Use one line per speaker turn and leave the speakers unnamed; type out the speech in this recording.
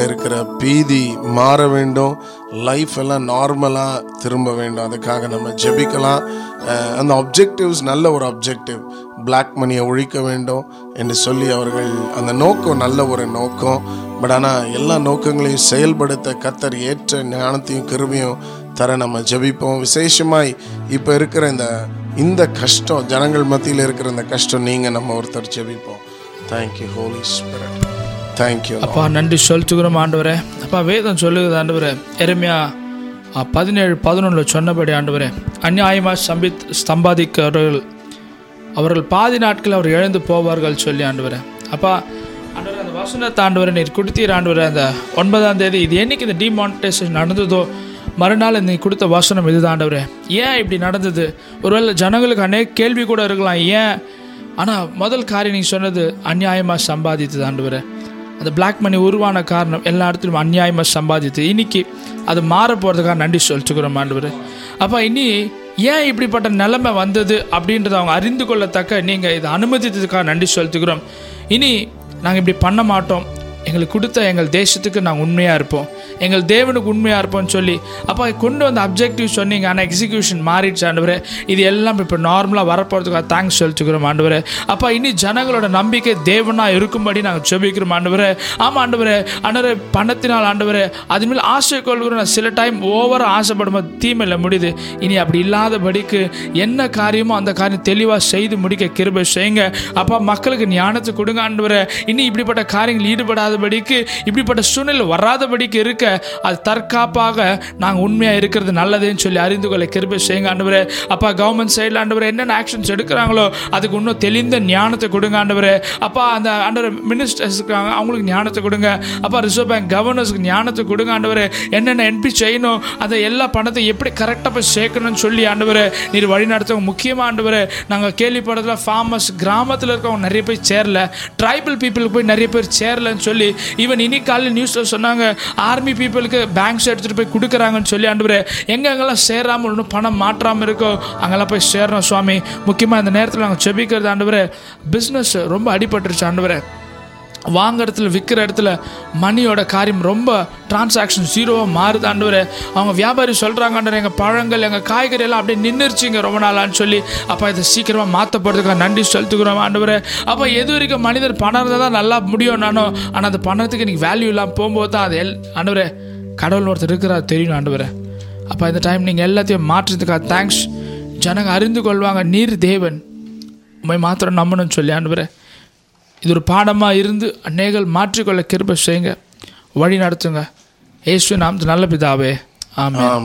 இருக்கிற பீதி மாற வேண்டும் லைஃப் எல்லாம் நார்மலாக திரும்ப வேண்டும் அதுக்காக நம்ம ஜெபிக்கலாம் அஹ் அந்த அப்ஜெக்டிவ்ஸ் நல்ல ஒரு அப்ஜெக்டிவ் பிளாக் மணியை ஒழிக்க வேண்டும் என்று சொல்லி அவர்கள் அந்த நோக்கம் நல்ல ஒரு நோக்கம் பட் ஆனால் எல்லா நோக்கங்களையும் செயல்படுத்த கத்தர் ஏற்ற ஞானத்தையும் கிருபையும் தர நம்ம ஜெபிப்போம் விசேஷமாய் இப்போ இருக்கிற இந்த இந்த கஷ்டம் ஜனங்கள் மத்தியில் இருக்கிற இந்த கஷ்டம் நீங்கள் நம்ம ஒருத்தர் ஜெபிப்போம் தேங்க்யூ ஹோலி ஸ்பிரிட் தேங்க்யூ
அப்பா நன்றி சொல்லிட்டுக்கிறோம் ஆண்டவரே அப்பா வேதம் சொல்லுகிறது ஆண்டவரே எருமையா பதினேழு பதினொன்றில் சொன்னபடி ஆண்டவரே அநியாயமாக சம்பித் ஸ்தம்பாதிக்கிறவர்கள் அவர்கள் பாதி நாட்கள் அவர் இழந்து போவார்கள் சொல்லி ஆண்டவரே அப்பா ஆண்டவரே அந்த வசனத்தை ஆண்டவரை நீர் கொடுத்தீர் ஆண்டவரே அந்த ஒன்பதாம் தேதி இது என்னைக்கு இந்த டிமானிட்டைசேஷன் நடந்ததோ மறுநாள் நீ கொடுத்த வசனம் இதுதான் ஆண்டவரே ஏன் இப்படி நடந்தது ஒருவேளை ஜனங்களுக்கு அநேக கேள்வி கூட இருக்கலாம் ஏன் ஆனால் முதல் காரியம் நீ சொன்னது அநியாயமாக சம்பாதித்தது ஆண்டவரே அந்த பிளாக் மணி உருவான காரணம் எல்லா இடத்துலையும் அநியாயமாக சம்பாதித்து இன்னைக்கு அது மாற போகிறதுக்காக நன்றி சொல்லிச்சுக்கிறோம் ஆண்டவர் அப்போ இனி ஏன் இப்படிப்பட்ட நிலைமை வந்தது அப்படின்றத அவங்க அறிந்து கொள்ளத்தக்க நீங்கள் இதை அனுமதித்ததுக்காக நன்றி சொல்லிச்சுக்கிறோம் இனி நாங்கள் இப்படி பண்ண மாட்டோம் எங்களுக்கு கொடுத்த எங்கள் தேசத்துக்கு நாங்கள் உண்மையாக இருப்போம் எங்கள் தேவனுக்கு உண்மையாக இருப்போம்னு சொல்லி அப்போ கொண்டு வந்த அப்ஜெக்டிவ் சொன்னீங்க ஆனால் எக்ஸிக்யூஷன் மாறிடுச்சு ஆண்டவரே இது எல்லாம் இப்போ நார்மலாக வரப்போகிறதுக்காக தேங்க்ஸ் சொல்லிச்சுக்கிறோம் ஆண்டவரே அப்போ இனி ஜனங்களோட நம்பிக்கை தேவனாக இருக்கும்படி நாங்கள் செபிக்கிறோம் ஆண்டவரே ஆமாம் ஆண்டவரே ஆண்டவரே பணத்தினால் ஆண்டவரே அது மேலே ஆசை கொள்கிறோம் நான் சில டைம் ஓவராக ஆசைப்படும் போது தீமையில் முடியுது இனி அப்படி இல்லாதபடிக்கு என்ன காரியமோ அந்த காரியம் தெளிவாக செய்து முடிக்க கிருபை செய்யுங்க அப்பா மக்களுக்கு ஞானத்தை கொடுங்க ஆண்டவரே இனி இப்படிப்பட்ட காரியங்கள் ஈடுபடாதபடிக்கு இப்படிப்பட்ட சூழ்நிலை வராதபடிக்கு இருக்க அது தற்காப்பாக நாங்கள் உண்மையாக இருக்கிறது நல்லதுன்னு சொல்லி அறிந்து கொள்ள கிருபை செய்யுங்க ஆண்டவரே அப்பா கவர்மெண்ட் சைடில் ஆண்டவரே என்னென்ன ஆக்ஷன்ஸ் எடுக்கிறாங்களோ அதுக்கு இன்னும் தெளிந்த ஞானத்தை கொடுங்க ஆண்டவரே அப்பா அந்த ஆண்டவர் மினிஸ்டர்ஸ் இருக்காங்க அவங்களுக்கு ஞானத்தை கொடுங்க அப்பா ரிசர்வ் பேங்க் கவர்னர்ஸ்க்கு ஞானத்தை கொடுங்க ஆண்டவரே என்னென்ன என்பி செய்யணும் அந்த எல்லா பணத்தை எப்படி கரெக்டாக போய் சேர்க்கணும்னு சொல்லி ஆண்டவரே நீர் வழி நடத்தவங்க முக்கியமாக ஆண்டவரே நாங்கள் கேள்விப்படுறதுல ஃபார்மர்ஸ் கிராமத்தில் இருக்கவங்க நிறைய பேர் சேரல ட்ரைபல் பீப்புளுக்கு போய் நிறைய பேர் சேரலன்னு சொல்லி ஈவன் இனி காலையில் நியூஸில் சொன்னாங்க ஆர்மி பீப்புளுக்கு பேங்க்ஸ் எடுத்துகிட்டு போய் கொடுக்குறாங்கன்னு சொல்லி ஆண்டவரே எங்கெங்கெல்லாம் சேராமல் இன்னும் பணம் மாற்றாமல் இருக்கோ அங்கெல்லாம் போய் சேரணும் சுவாமி முக்கியமாக இந்த நேரத்தில் நாங்கள் செபிக்கிறது ஆண்டவரே பிஸ்னஸ் ரொம்ப அடிபட்டுருச்சு ஆண்டவரே வாங்குறதுல விற்கிற இடத்துல மணியோட காரியம் ரொம்ப டிரான்சாக்ஷன் ஜீரோவாக மாறுது ஆண்டவரே அவங்க வியாபாரி சொல்கிறாங்க ஆண்டவர் எங்கள் பழங்கள் எங்கள் காய்கறி எல்லாம் அப்படியே நின்றுச்சுங்க ரொம்ப நாளான்னு சொல்லி அப்போ இதை சீக்கிரமாக மாற்றப்படுறதுக்காக நன்றி செலுத்துக்கிறோம் ஆண்டவரே அப்போ எது வரைக்கும் மனிதர் பணம் இருந்தால் தான் நல்லா முடியும் நானும் ஆனால் அந்த பணத்துக்கு எனக்கு வேல்யூ இல்லாமல் போகும்போது தான் அது எல் ஆண்டவரே கடவுள் ஒருத்தர் இருக்கிறார் தெரியும் ஆண்டவரே அப்போ இந்த டைம் நீங்கள் எல்லாத்தையும் மாற்றுறதுக்காக தேங்க்ஸ் ஜனங்க அறிந்து கொள்வாங்க நீர் தேவன் உண்மை மாத்திரம் நம்பணும்னு சொல்லி ஆண்டவரே இது ஒரு பாடமாக இருந்து அநேகள் மாற்றிக்கொள்ள கிருபை செய்யுங்க வழி நடத்துங்க இயேசு நாமத்து நல்ல பிதாவே ஆமென்